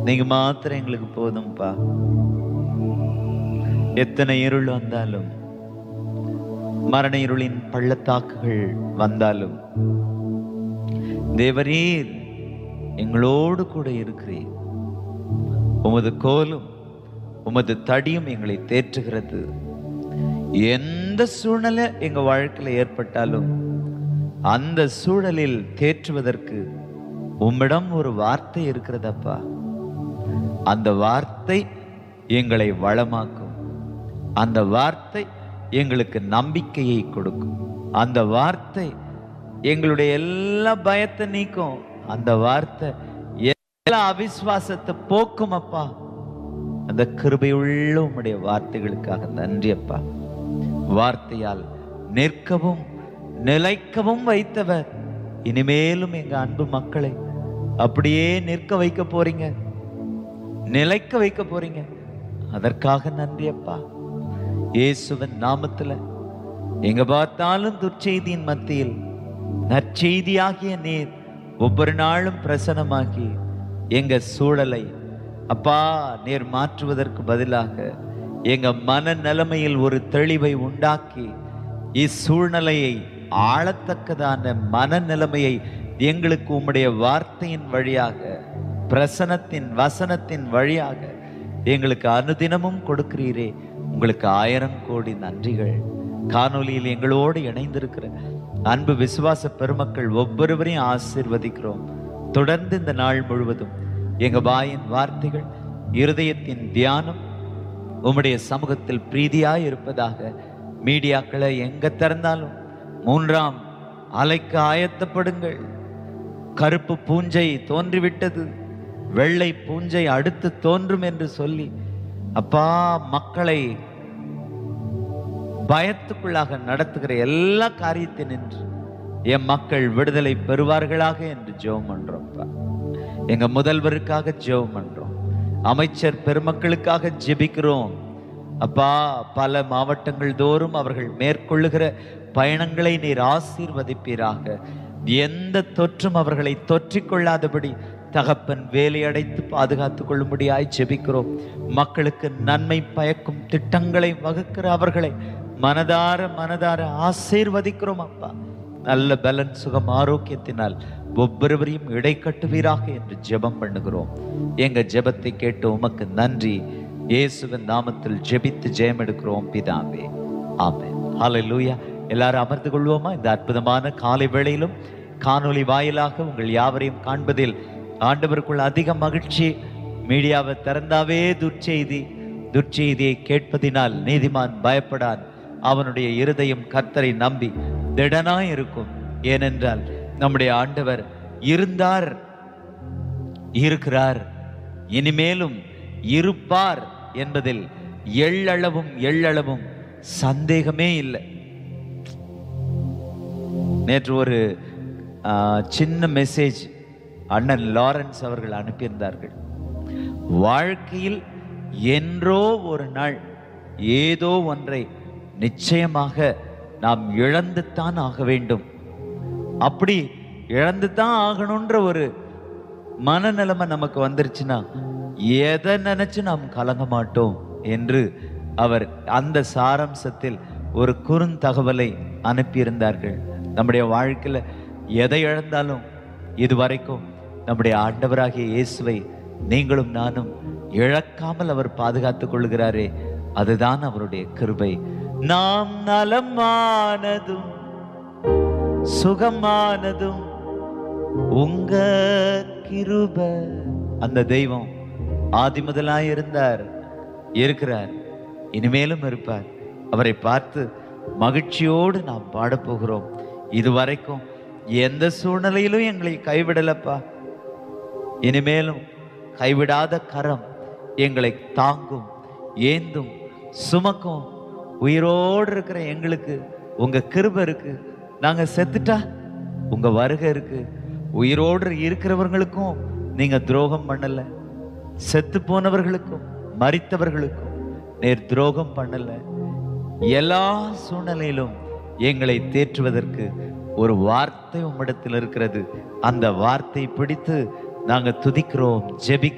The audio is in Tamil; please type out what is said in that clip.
நீங்க மாத்திரம் எங்களுக்கு போதும்பா எத்தனை இருள் வந்தாலும் மரண இருளின் பள்ளத்தாக்குகள் வந்தாலும் தேவரீர் எங்களோடு கூட இருக்கிறீர் உமது கோலும் உமது தடியும் எங்களை தேற்றுகிறது எந்த சூழ்நிலை எங்க வாழ்க்கையில ஏற்பட்டாலும் அந்த சூழலில் தேற்றுவதற்கு உம்மிடம் ஒரு வார்த்தை இருக்கிறதப்பா அந்த வார்த்தை எங்களை வளமாக்கும் அந்த வார்த்தை எங்களுக்கு நம்பிக்கையை கொடுக்கும் அந்த வார்த்தை எங்களுடைய எல்லா பயத்தை நீக்கும் அந்த வார்த்தை எல்லா அவிசுவாசத்தை போக்கும் அப்பா அந்த கிருபையுள்ள உம்முடைய வார்த்தைகளுக்காக நன்றி அப்பா வார்த்தையால் நிற்கவும் நிலைக்கவும் வைத்தவர் இனிமேலும் எங்க அன்பு மக்களை அப்படியே நிற்க வைக்க போறீங்க நிலைக்க வைக்க போறீங்க அதற்காக நன்றி அப்பா இயேசுவின் நாமத்துல எங்க பார்த்தாலும் துர்ச்செய்தியின் மத்தியில் நற்செய்தியாகிய நீர் ஒவ்வொரு நாளும் பிரசனமாகி எங்க சூழலை அப்பா நீர் மாற்றுவதற்கு பதிலாக எங்க மன நிலைமையில் ஒரு தெளிவை உண்டாக்கி இச்சூழ்நிலையை ஆளத்தக்கதான மனநிலைமையை எங்களுக்கு உம்முடைய வார்த்தையின் வழியாக பிரசனத்தின் வசனத்தின் வழியாக எங்களுக்கு அனுதினமும் கொடுக்கிறீரே உங்களுக்கு ஆயிரம் கோடி நன்றிகள் காணொலியில் எங்களோடு இணைந்திருக்கிற அன்பு விசுவாச பெருமக்கள் ஒவ்வொருவரையும் ஆசீர்வதிக்கிறோம் தொடர்ந்து இந்த நாள் முழுவதும் எங்க வாயின் வார்த்தைகள் இருதயத்தின் தியானம் உம்முடைய சமூகத்தில் பிரீதியாய் இருப்பதாக மீடியாக்களை எங்க திறந்தாலும் மூன்றாம் அலைக்கு ஆயத்தப்படுங்கள் கருப்பு பூஞ்சை தோன்றிவிட்டது வெள்ளை பூஞ்சை அடுத்து தோன்றும் என்று சொல்லி அப்பா மக்களை பயத்துக்குள்ளாக நடத்துகிற எல்லா காரியத்தை நின்று என் மக்கள் விடுதலை பெறுவார்களாக என்று ஜெபம் பண்றோம்ப்பா எங்க முதல்வருக்காக ஜெபம் பண்றோம் அமைச்சர் பெருமக்களுக்காக ஜெபிக்கிறோம் அப்பா பல மாவட்டங்கள் தோறும் அவர்கள் மேற்கொள்ளுகிற பயணங்களை நீர் ஆசீர்வதிப்பீராக எந்த தொற்றும் அவர்களை தொற்றிக் கொள்ளாதபடி தகப்பன் வேலையடைத்து பாதுகாத்துக் கொள்ளும்படியாய் ஜெபிக்கிறோம் மக்களுக்கு நன்மை பயக்கும் திட்டங்களை வகுக்கிற அவர்களை மனதார மனதார ஆசீர்வதிக்கிறோம் அப்பா நல்ல பலன் சுகம் ஆரோக்கியத்தினால் ஒவ்வொருவரையும் இடை கட்டுவீராக என்று ஜெபம் பண்ணுகிறோம் எங்க ஜெபத்தை கேட்டு உமக்கு நன்றி இயேசுவின் நாமத்தில் ஜெபித்து ஜெயம் எடுக்கிறோம் பிதாவே ஆமென் ஹalleluya எல்லாரும் அமர்ந்து கொள்வோமா இந்த அற்புதமான காலை வேளையிலும் காணொளி வாயிலாக உங்கள் யாவரையும் காண்பதில் ஆண்டவருக்குள் அதிக மகிழ்ச்சி மீடியாவை திறந்தாவே துர்ச்செய்தி துர்ச்செய்தியை கேட்பதினால் நீதிமான் பயப்படான் அவனுடைய இருதயம் கர்த்தரை நம்பி திடனாய் இருக்கும் ஏனென்றால் நம்முடைய ஆண்டவர் இருந்தார் இருக்கிறார் இனிமேலும் இருப்பார் என்பதில் எள்ளளவும் எள்ளளவும் சந்தேகமே இல்லை நேற்று ஒரு ஆ, சின்ன மெசேஜ் அண்ணன் லாரன்ஸ் அவர்கள் அனுப்பியிருந்தார்கள் வாழ்க்கையில் என்றோ ஒரு நாள் ஏதோ ஒன்றை நிச்சயமாக நாம் இழந்துத்தான் ஆக வேண்டும் அப்படி இழந்துதான் ஆகணுன்ற ஒரு மனநிலைமை நமக்கு வந்துருச்சுன்னா எதை நினைச்சு நாம் கலங்க மாட்டோம் என்று அவர் அந்த சாராம்சத்தில் ஒரு குறுந்தகவலை அனுப்பியிருந்தார்கள் நம்முடைய வாழ்க்கையில எதை இழந்தாலும் இதுவரைக்கும் நம்முடைய ஆண்டவராகிய இயேசுவை நீங்களும் நானும் இழக்காமல் அவர் பாதுகாத்துக் கொள்கிறாரே அதுதான் அவருடைய கிருபை நாம் நலமானதும் சுகமானதும் உங்க கிருப அந்த தெய்வம் ஆதி முதலாய் இருந்தார் இருக்கிறார் இனிமேலும் இருப்பார் அவரை பார்த்து மகிழ்ச்சியோடு நாம் பாடப் போகிறோம் இதுவரைக்கும் எந்த சூழ்நிலையிலும் எங்களை கைவிடலப்பா இனிமேலும் கைவிடாத கரம் எங்களை தாங்கும் ஏந்தும் சுமக்கும் உயிரோடு இருக்கிற எங்களுக்கு உங்க கிருபை இருக்கு நாங்க செத்துட்டா உங்க வருகை இருக்கு உயிரோடு இருக்கிறவர்களுக்கும் நீங்க துரோகம் பண்ணல செத்து போனவர்களுக்கும் மரித்தவர்களுக்கும் நேர் துரோகம் பண்ணல எல்லா சூழ்நிலையிலும் எங்களை தேற்றுவதற்கு ஒரு வார்த்தை உம்மிடத்தில் இருக்கிறது அந்த வார்த்தை பிடித்து நாங்க துதிக்கிறோம் ஜெபிக்கிறோம்